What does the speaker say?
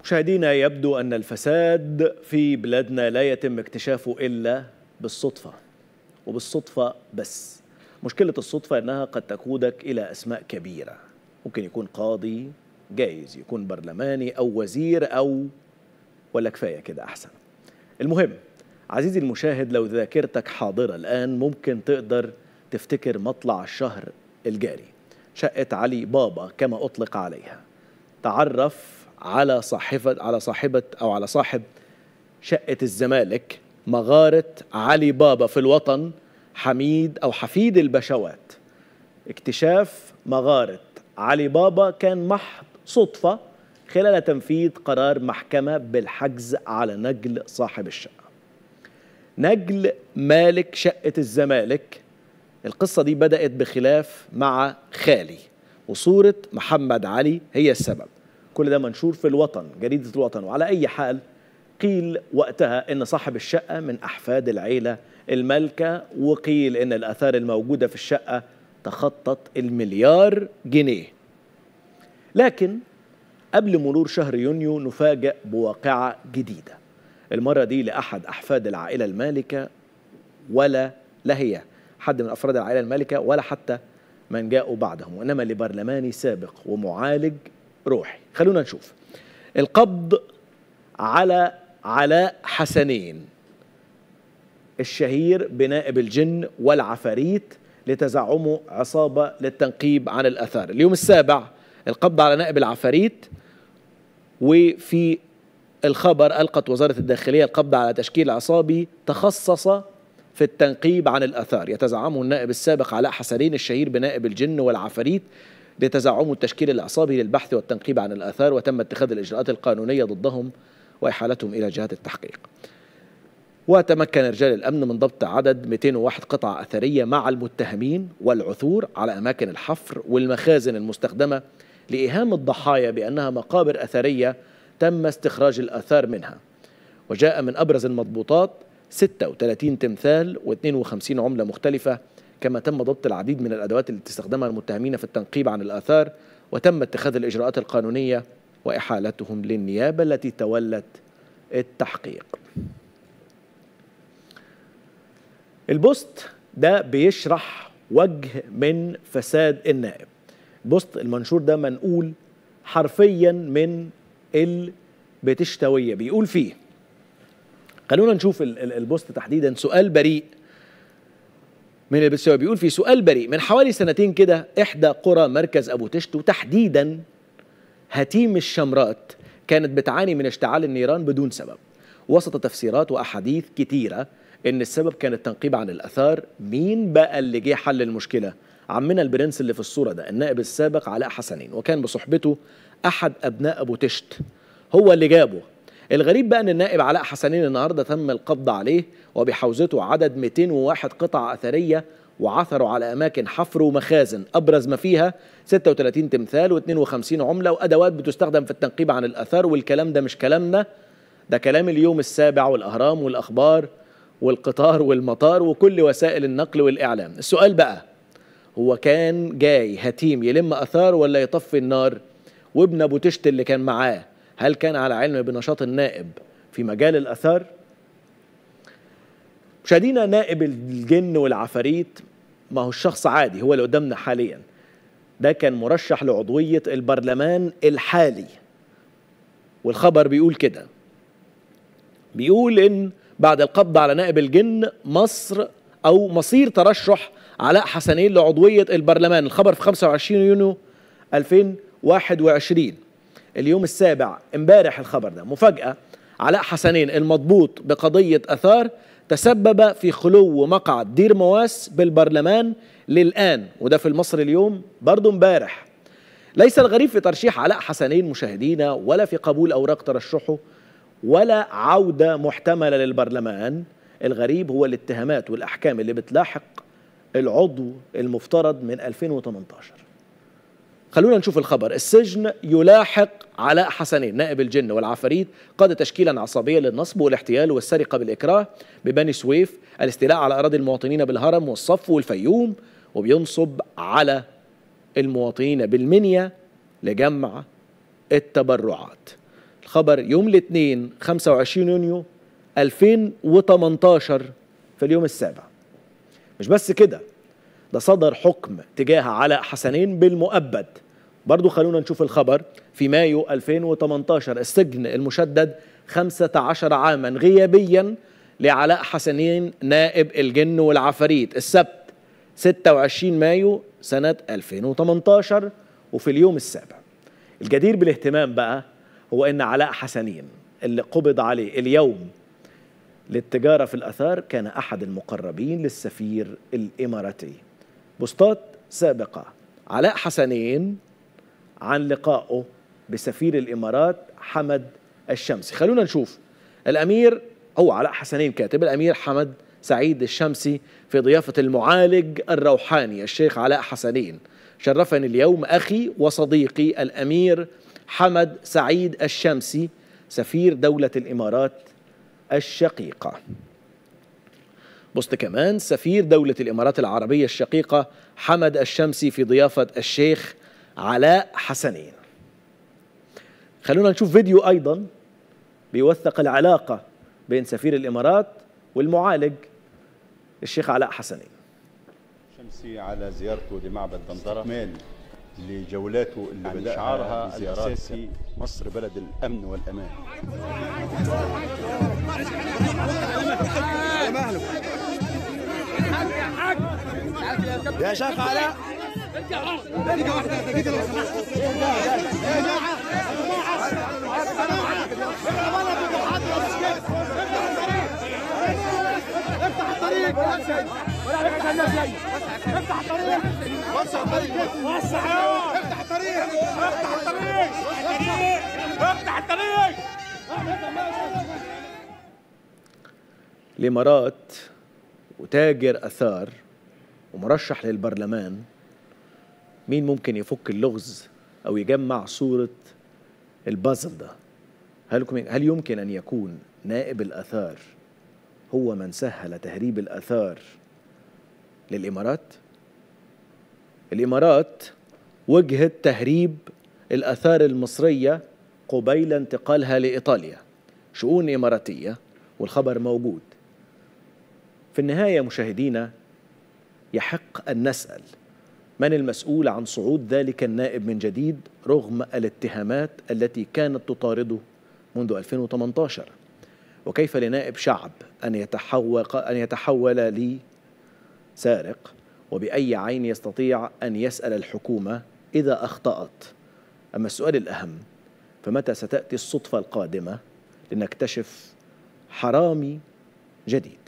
مشاهدينا يبدو أن الفساد في بلادنا لا يتم اكتشافه إلا بالصدفة وبالصدفة بس مشكلة الصدفة أنها قد تقودك إلى أسماء كبيرة ممكن يكون قاضي جايز يكون برلماني أو وزير أو ولا كفاية كده أحسن المهم عزيزي المشاهد لو ذاكرتك حاضرة الآن ممكن تقدر تفتكر مطلع الشهر الجاري شقة علي بابا كما أطلق عليها تعرف على صاحبة على صاحبة أو على صاحب شقة الزمالك مغارة علي بابا في الوطن حميد أو حفيد البشوات اكتشاف مغارة علي بابا كان محض صدفة خلال تنفيذ قرار محكمة بالحجز على نجل صاحب الشقة نجل مالك شقة الزمالك القصة دي بدأت بخلاف مع خالي وصورة محمد علي هي السبب كل ده منشور في الوطن جريدة الوطن وعلى أي حال قيل وقتها إن صاحب الشقة من أحفاد العيلة المالكة وقيل إن الآثار الموجودة في الشقة تخطت المليار جنيه لكن قبل مرور شهر يونيو نفاجأ بواقعة جديدة المرة دي لأحد أحفاد العائلة المالكة ولا لا هي حد من أفراد العائلة المالكة ولا حتى من جاءوا بعدهم وإنما لبرلماني سابق ومعالج روحي خلونا نشوف القبض على علاء حسنين الشهير بنائب الجن والعفاريت لتزعمه عصابة للتنقيب عن الأثار اليوم السابع القبض على نائب العفاريت وفي الخبر ألقت وزارة الداخلية القبض على تشكيل عصابي تخصص في التنقيب عن الأثار يتزعمه النائب السابق علاء حسنين الشهير بنائب الجن والعفاريت لتزعمه التشكيل العصابي للبحث والتنقيب عن الآثار وتم اتخاذ الإجراءات القانونية ضدهم وإحالتهم إلى جهات التحقيق وتمكن رجال الأمن من ضبط عدد 201 قطعة أثرية مع المتهمين والعثور على أماكن الحفر والمخازن المستخدمة لإيهام الضحايا بأنها مقابر أثرية تم استخراج الآثار منها وجاء من أبرز المضبوطات 36 تمثال و52 عملة مختلفة كما تم ضبط العديد من الأدوات التي استخدمها المتهمين في التنقيب عن الآثار وتم اتخاذ الإجراءات القانونية وإحالتهم للنيابة التي تولت التحقيق البوست ده بيشرح وجه من فساد النائب بوست المنشور ده منقول حرفيا من البتشتوية بيقول فيه خلونا نشوف البوست تحديدا سؤال بريء من البتشتوية بيقول فيه سؤال بريء من حوالي سنتين كده إحدى قرى مركز أبو تشت وتحديدا هتيم الشمرات كانت بتعاني من اشتعال النيران بدون سبب وسط تفسيرات وأحاديث كتيرة إن السبب كان التنقيب عن الآثار مين بقى اللي جه حل المشكلة عمنا البرنس اللي في الصورة ده النائب السابق علاء حسنين وكان بصحبته أحد أبناء أبو تشت هو اللي جابه الغريب بقى ان النائب علاء حسنين النهارده تم القبض عليه وبحوزته عدد 201 قطعه اثريه وعثروا على اماكن حفر ومخازن ابرز ما فيها 36 تمثال و52 عمله وادوات بتستخدم في التنقيب عن الاثار والكلام ده مش كلامنا ده كلام اليوم السابع والاهرام والاخبار والقطار والمطار وكل وسائل النقل والاعلام السؤال بقى هو كان جاي هتيم يلم اثار ولا يطفي النار وابن ابو تشت اللي كان معاه هل كان على علم بنشاط النائب في مجال الاثار مشاهدينا نائب الجن والعفاريت ما هو الشخص عادي هو اللي قدامنا حاليا ده كان مرشح لعضوية البرلمان الحالي والخبر بيقول كده بيقول ان بعد القبض على نائب الجن مصر او مصير ترشح علاء حسنين لعضوية البرلمان الخبر في 25 يونيو 2021 اليوم السابع امبارح الخبر ده مفاجأة علاء حسنين المضبوط بقضية أثار تسبب في خلو مقعد دير مواس بالبرلمان للآن وده في المصري اليوم برضه امبارح ليس الغريب في ترشيح علاء حسنين مشاهدينا ولا في قبول أوراق ترشحه ولا عودة محتملة للبرلمان الغريب هو الاتهامات والأحكام اللي بتلاحق العضو المفترض من 2018 خلونا نشوف الخبر السجن يلاحق علاء حسنين نائب الجن والعفاريت قاد تشكيلا عصابيا للنصب والاحتيال والسرقة بالإكراه ببني سويف الاستيلاء على أراضي المواطنين بالهرم والصف والفيوم وبينصب على المواطنين بالمنيا لجمع التبرعات خبر يوم الاثنين 25 يونيو 2018 في اليوم السابع مش بس كده ده صدر حكم تجاه علاء حسنين بالمؤبد برضو خلونا نشوف الخبر في مايو 2018 السجن المشدد 15 عاما غيابيا لعلاء حسنين نائب الجن والعفاريت السبت 26 مايو سنة 2018 وفي اليوم السابع الجدير بالاهتمام بقى هو ان علاء حسنين اللي قبض عليه اليوم للتجارة في الأثار كان أحد المقربين للسفير الإماراتي بوستات سابقة علاء حسنين عن لقائه بسفير الإمارات حمد الشمسي خلونا نشوف الأمير هو علاء حسنين كاتب الأمير حمد سعيد الشمسي في ضيافة المعالج الروحاني الشيخ علاء حسنين شرفني اليوم أخي وصديقي الأمير حمد سعيد الشمسي سفير دولة الإمارات الشقيقة بوست كمان سفير دولة الإمارات العربية الشقيقة حمد الشمسي في ضيافة الشيخ علاء حسنين خلونا نشوف فيديو أيضا بيوثق العلاقة بين سفير الإمارات والمعالج الشيخ علاء حسنين شمسي على زيارته لمعبد دندرة مال لجولاته اللي يعني بدأها شعارها بزيارات الأساسي مصر بلد الأمن والأمان يا شيخ علاء الإمارات وتاجر أثار ومرشح للبرلمان مين ممكن يفك اللغز أو يجمع صورة البازل ده هل هل يمكن أن يكون نائب الآثار هو من سهل تهريب الآثار للإمارات؟ الإمارات وجهت تهريب الآثار المصرية قبيل انتقالها لإيطاليا شؤون إماراتية والخبر موجود في النهاية مشاهدينا يحق أن نسأل من المسؤول عن صعود ذلك النائب من جديد رغم الاتهامات التي كانت تطارده منذ 2018 وكيف لنائب شعب أن يتحول أن يتحول لسارق وبأي عين يستطيع أن يسأل الحكومة إذا أخطأت أما السؤال الأهم فمتى ستأتي الصدفة القادمة لنكتشف حرامي جديد